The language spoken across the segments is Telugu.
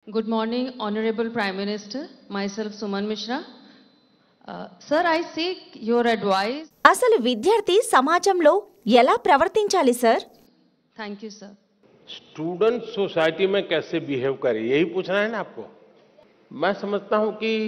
Good morning, Honorable Prime Minister. Myself, Suman Mishra. Uh, sir, I seek your advice. అసలు విద్యార్థి సమాజంలో ఎలా ప్రవర్తించాలి sir Thank you, sir. Student society में कैसे बिहेव करे यही पूछना है ना आपको मैं समझता हूं कि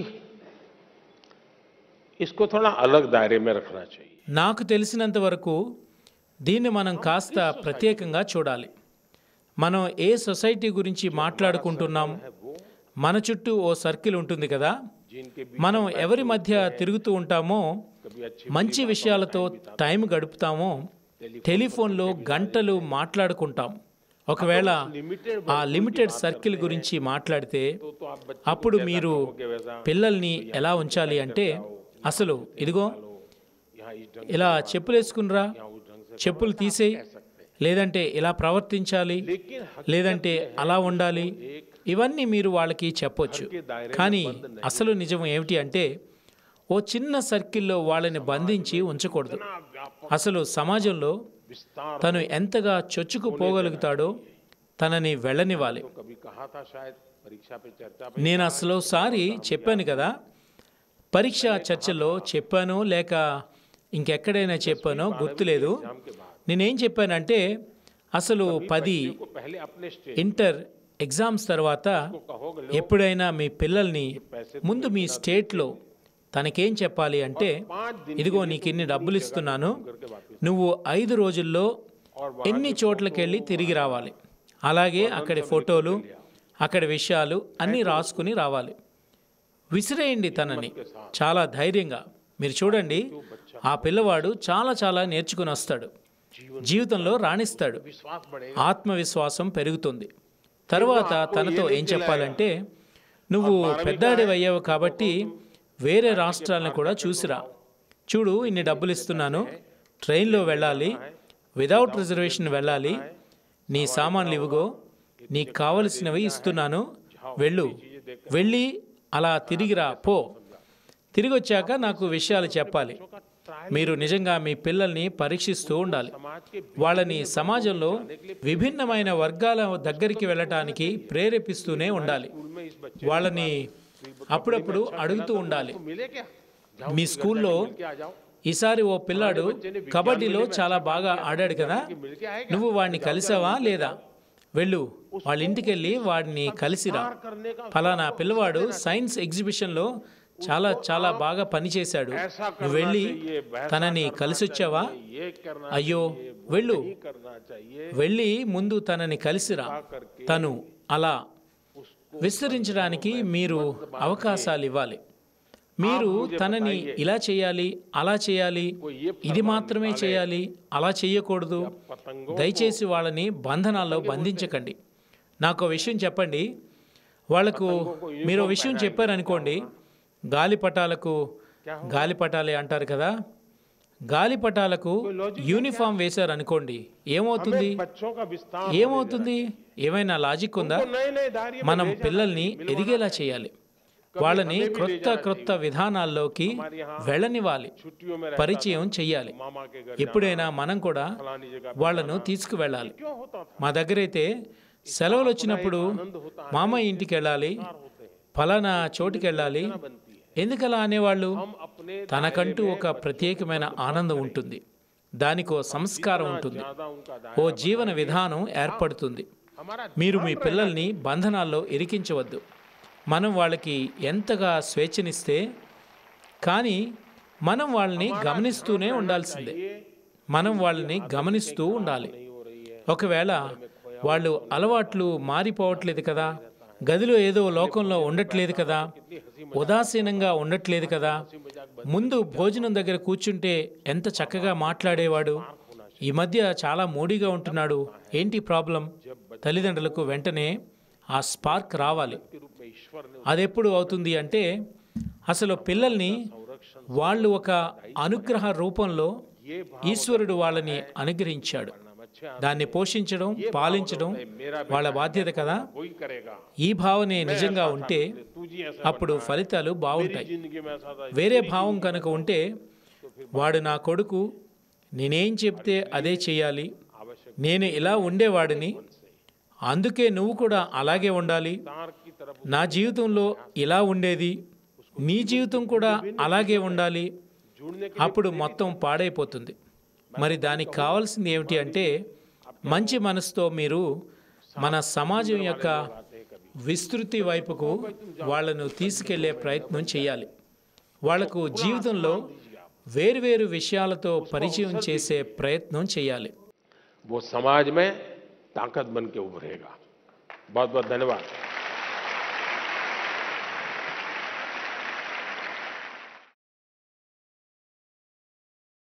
इसको थोड़ा अलग दायरे में रखना चाहिए నాకు తెలిసినంత వరకు దీన్ని మనం కాస్త ప్రత్యేకంగా చూడాలి మనం ఏ సొసైటీ గురించి మాట్లాడుకుంటున్నాం మన చుట్టూ ఓ సర్కిల్ ఉంటుంది కదా మనం ఎవరి మధ్య తిరుగుతూ ఉంటామో మంచి విషయాలతో టైం గడుపుతామో టెలిఫోన్లో గంటలు మాట్లాడుకుంటాం ఒకవేళ ఆ లిమిటెడ్ సర్కిల్ గురించి మాట్లాడితే అప్పుడు మీరు పిల్లల్ని ఎలా ఉంచాలి అంటే అసలు ఇదిగో ఇలా చెప్పులు వేసుకునిరా చెప్పులు తీసేయి లేదంటే ఇలా ప్రవర్తించాలి లేదంటే అలా ఉండాలి ఇవన్నీ మీరు వాళ్ళకి చెప్పొచ్చు కానీ అసలు నిజం ఏమిటి అంటే ఓ చిన్న సర్కిల్లో వాళ్ళని బంధించి ఉంచకూడదు అసలు సమాజంలో తను ఎంతగా చొచ్చుకుపోగలుగుతాడో తనని వెళ్ళనివ్వాలి कभी कहा था शायद परीक्षा पे चर्चा నేను అసలు సారి చెప్పాను కదా పరీక్ష చర్చల్లో చెప్పానో లేక ఇంకెక్కడైనా చెప్పానో గుర్తులేదు నేనేం చెప్పానంటే అసలు పది को पहले अपने स्टेज ఇంటర్ ఎగ్జామ్స్ తర్వాత ఎప్పుడైనా మీ పిల్లల్ని ముందు మీ స్టేట్లో తనకేం చెప్పాలి అంటే ఇదిగో నీకు ఇన్ని డబ్బులు ఇస్తున్నాను నువ్వు ఐదు రోజుల్లో ఎన్ని చోట్లకి వెళ్ళి తిరిగి రావాలి అలాగే అక్కడి ఫోటోలు అక్కడి విషయాలు అన్నీ రాసుకుని రావాలి విసిరేయండి తనని చాలా ధైర్యంగా మీరు చూడండి ఆ పిల్లవాడు చాలా చాలా నేర్చుకుని వస్తాడు జీవితంలో రాణిస్తాడు ఆత్మవిశ్వాసం పెరుగుతుంది తర్వాత తనతో ఏం చెప్పాలంటే నువ్వు పెద్దాడివి అయ్యావు కాబట్టి వేరే రాష్ట్రాలను కూడా చూసిరా చూడు ఇన్ని డబ్బులు ఇస్తున్నాను ట్రైన్లో వెళ్ళాలి వితౌట్ రిజర్వేషన్ వెళ్ళాలి నీ సామాన్లు ఇవ్వగో నీకు కావలసినవి ఇస్తున్నాను వెళ్ళు వెళ్ళి అలా తిరిగిరా పో తిరిగి వచ్చాక నాకు విషయాలు చెప్పాలి మీరు నిజంగా మీ పిల్లల్ని పరీక్షిస్తూ ఉండాలి వాళ్ళని సమాజంలో విభిన్నమైన వర్గాల దగ్గరికి వెళ్ళటానికి ప్రేరేపిస్తూనే ఉండాలి వాళ్ళని అప్పుడప్పుడు అడుగుతూ ఉండాలి मिले क्या మీ స్కూల్లో क्या जाओ ఈసారి ఓ పిల్లాడు కబడ్డీలో చాలా బాగా ఆడాడు కదా నువ్వు వాడిని కలిసావా లేదా వెళ్ళు వాళ్ళ ఇంటికి వెళ్ళి వాడిని కలిసిరా ఫలానా పిల్లవాడు సైన్స్ ఎగ్జిబిషన్లో చాలా చాలా బాగా పనిచేశాడు నువ్వు వెళ్ళి తనని కలిసొచ్చావా ये करना అయ్యో వెళ్ళు करना चाहिए వెళ్ళి ముందు తనని కలిసిరా తను అలా విస్తరించడానికి మీరు అవకాశాలు ఇవ్వాలి మీరు తనని ఇలా చేయాలి అలా చేయాలి ఇది మాత్రమే చేయాలి అలా చేయకూడదు దయచేసి వాళ్ళని బంధనాల్లో బంధించకండి నాకు ఒక విషయం చెప్పండి వాళ్ళకు మీరు ఒక విషయం చెప్పారనుకోండి గాలిపటాలకు గాలిపటాలే అంటారు కదా గాలిపటాలకు యూనిఫామ్ వేశారనుకోండి ఏమవుతుంది बच्चों का विस्तार ఏమవుతుంది ఏమైనా లాజిక్ ఉందా नए नए दायरे మనం పిల్లల్ని ఎదిగేలా చేయాలి వాళ్ళని క్రొత్త క్రొత్త విధానాల్లోకి వెళ్ళనివ్వాలి छुट्टियों में పరిచయం చెయ్యాలి मामा के घर ఎప్పుడైనా మనం కూడా వాళ్ళను తీసుకువెళ్ళాలి क्यों होता था మా దగ్గరైతే సెలవులు వచ్చినప్పుడు మామయ్య ఇంటికి వెళ్ళాలి ఫలానా చోటుకి వెళ్ళాలి ఎందుకలా అనేవాళ్ళు अपने తనకంటూ ఒక ప్రత్యేకమైన ఆనందం ఉంటుంది దానికో సంస్కారం ఉంటుంది ज्यादा उनका दायरा ఓ జీవన విధానం ఏర్పడుతుంది మీరు మీ పిల్లల్ని బంధనాల్లో ఇరికించవద్దు మనం వాళ్ళకి ఎంతగా స్వేచ్ఛనిస్తే కానీ మనం వాళ్ళని గమనిస్తూనే ఉండాల్సిందే మనం వాళ్ళని గమనిస్తూ ఉండాలి ఒకవేళ వాళ్ళు అలవాట్లు మారిపోవట్లేదు కదా గదిలో ఏదో లోకంలో ఉండట్లేదు కదా ఉదాసీనంగా ఉండట్లేదు కదా ముందు భోజనం దగ్గర కూర్చుంటే ఎంత చక్కగా మాట్లాడేవాడు ఈ మధ్య చాలా మూడీగా ఉంటున్నాడు ఏంటి ప్రాబ్లం తల్లిదండ్రులకు వెంటనే ఆ స్పార్క్ రావాలి అదెప్పుడు అవుతుంది అంటే అసలు పిల్లల్ని వాళ్ళు ఒక అనుగ్రహ రూపంలో ఈశ్వరుడు వాళ్ళని అనుగ్రహించాడు దాన్ని పోషించడం పాలించడం వాళ్ళ బాధ్యత కదా वही करेगा ఈ భావనే నిజంగా ఉంటే तू जी ऐसा అప్పుడు ఫలితాలు బాగుంటాయి जिंदगी में ऐसा था వేరే భావం కనుక ఉంటే వాడు నా కొడుకు నేనేం చెప్తే అదే చేయాలి నేను ఇలా ఉండేవాడిని అందుకే నువ్వు కూడా అలాగే ఉండాలి तार की तरफ నా జీవితంలో ఇలా ఉండేది నీ జీవితం కూడా అలాగే ఉండాలి जुड़ने అప్పుడు మొత్తం పాడైపోతుంది మరి దానికి కావాల్సింది ఏమిటి అంటే మంచి మనసుతో మీరు మన సమాజం యొక్క విస్తృతి వైపుకు వాళ్ళను తీసుకెళ్లే ప్రయత్నం చేయాలి వాళ్లకు జీవితంలో వేరువేరు విషయాలతో పరిచయం చేసే ప్రయత్నం చేయాలి वो समाज में ताकत बन के उभरेगा बहुत बहुत धन्यवाद